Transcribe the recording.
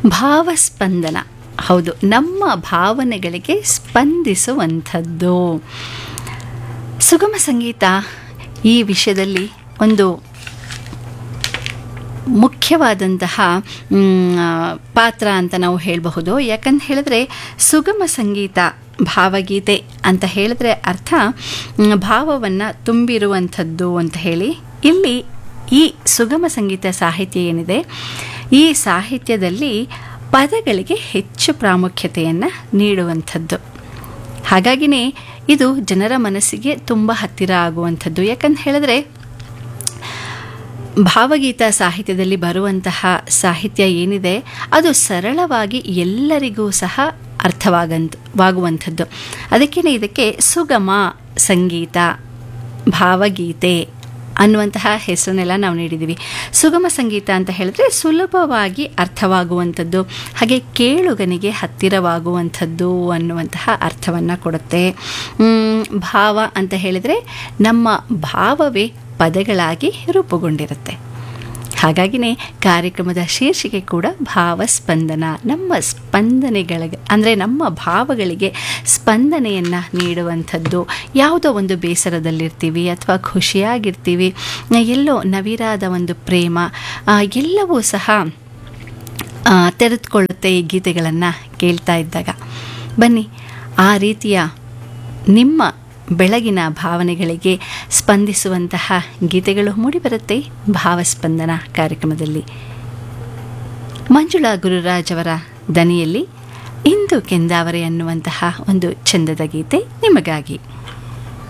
ಭಾವಸ್ಪಂದನ ಹೌದು ನಮ್ಮ ಭಾವನೆಗಳಿಗೆ ಸ್ಪಂದಿಸುವಂಥದ್ದು ಸುಗಮ ಸಂಗೀತ ಈ ವಿಷಯದಲ್ಲಿ ಒಂದು ಮುಖ್ಯವಾದಂತಹ ಮ್, ಪಾತ್ರ ಅಂತ ನಾವು ಹೇಳಬಹುದು ಯಾಕಂತ ಹೇಳಿದ್ರೆ ಸುಗಮ ಸಂಗೀತ ಭಾವಗೀತೆ ಅಂತ ಹೇಳಿದ್ರೆ ಅರ್ಥ ಭಾವವನ್ನು ತುಂಬಿರುವಂಥದ್ದು ಅಂತ ಹೇಳಿ ಇಲ್ಲಿ ಈ ಸುಗಮ ಸಂಗೀತ ಸಾಹಿತ್ಯ ಏನಿದೆ ಈ ಸಾಹಿತ್ಯದಲ್ಲಿ ಪದಗಳಿಗೆ ಹೆಚ್ಚು ಪ್ರಾಮುಖ್ಯತೆಯನ್ನು ನೀಡುವಂಥದ್ದು ಹಾಗಾಗಿನೇ ಇದು ಜನರ ಮನಸ್ಸಿಗೆ ತುಂಬ ಹತ್ತಿರ ಆಗುವಂಥದ್ದು ಯಾಕಂತ ಹೇಳಿದ್ರೆ ಭಾವಗೀತ ಸಾಹಿತ್ಯದಲ್ಲಿ ಬರುವಂತಹ ಸಾಹಿತ್ಯ ಏನಿದೆ ಅದು ಸರಳವಾಗಿ ಎಲ್ಲರಿಗೂ ಸಹ ಅರ್ಥವಾಗಂತ ವಾಗುವಂಥದ್ದು ಅದಕ್ಕೇ ಇದಕ್ಕೆ ಸುಗಮ ಸಂಗೀತ ಭಾವಗೀತೆ ಅನ್ನುವಂತಹ ಹೆಸರನ್ನೆಲ್ಲ ನಾವು ನೀಡಿದ್ದೀವಿ ಸುಗಮ ಸಂಗೀತ ಅಂತ ಹೇಳಿದ್ರೆ ಸುಲಭವಾಗಿ ಅರ್ಥವಾಗುವಂಥದ್ದು ಹಾಗೆ ಕೇಳುಗನಿಗೆ ಹತ್ತಿರವಾಗುವಂಥದ್ದು ಅನ್ನುವಂತಹ ಅರ್ಥವನ್ನು ಕೊಡುತ್ತೆ ಮ್, ಭಾವ ಅಂತ ಹೇಳಿದರೆ ನಮ್ಮ ಭಾವವೇ ಪದಗಳಾಗಿ ರೂಪುಗೊಂಡಿರುತ್ತೆ ಹಾಗಾಗಿನೇ ಕಾರ್ಯಕ್ರಮದ ಶೀರ್ಷಿಕೆ ಕೂಡ ಭಾವಸ್ಪಂದನ ನಮ್ಮ ಸ್ಪಂದನೆಗಳಿಗೆ ಅಂದರೆ ನಮ್ಮ ಭಾವಗಳಿಗೆ ಸ್ಪಂದನೆಯನ್ನು ನೀಡುವಂಥದ್ದು ಯಾವುದೋ ಒಂದು ಬೇಸರದಲ್ಲಿರ್ತೀವಿ ಅಥವಾ ಖುಷಿಯಾಗಿರ್ತೀವಿ ಎಲ್ಲೋ ನವಿರಾದ ಒಂದು ಪ್ರೇಮ ಆ, ಎಲ್ಲವೂ ಸಹ ಆ, ತೆರೆದುಕೊಳ್ಳುತ್ತೆ ಈ ಗೀತೆಗಳನ್ನು ಕೇಳ್ತಾ ಇದ್ದಾಗ ಬನ್ನಿ ಆ ರೀತಿಯ ನಿಮ್ಮ ಬೆಳಗಿನ ಭಾವನೆಗಳಿಗೆ ಸ್ಪಂದಿಸುವಂತಹ ಗೀತೆಗಳು ಮೂಡಿಬರುತ್ತೆ ಭಾವಸ್ಪಂದನ ಕಾರ್ಯಕ್ರಮದಲ್ಲಿ ಮಂಜುಳಾ ಗುರುರಾಜ್ ಅವರ ದನಿಯಲ್ಲಿ ಇಂದು ಕೆಂದಾವರೆ ಅನ್ನುವಂತಹ ಒಂದು ಚಂದದ ಗೀತೆ ನಿಮಗಾಗಿ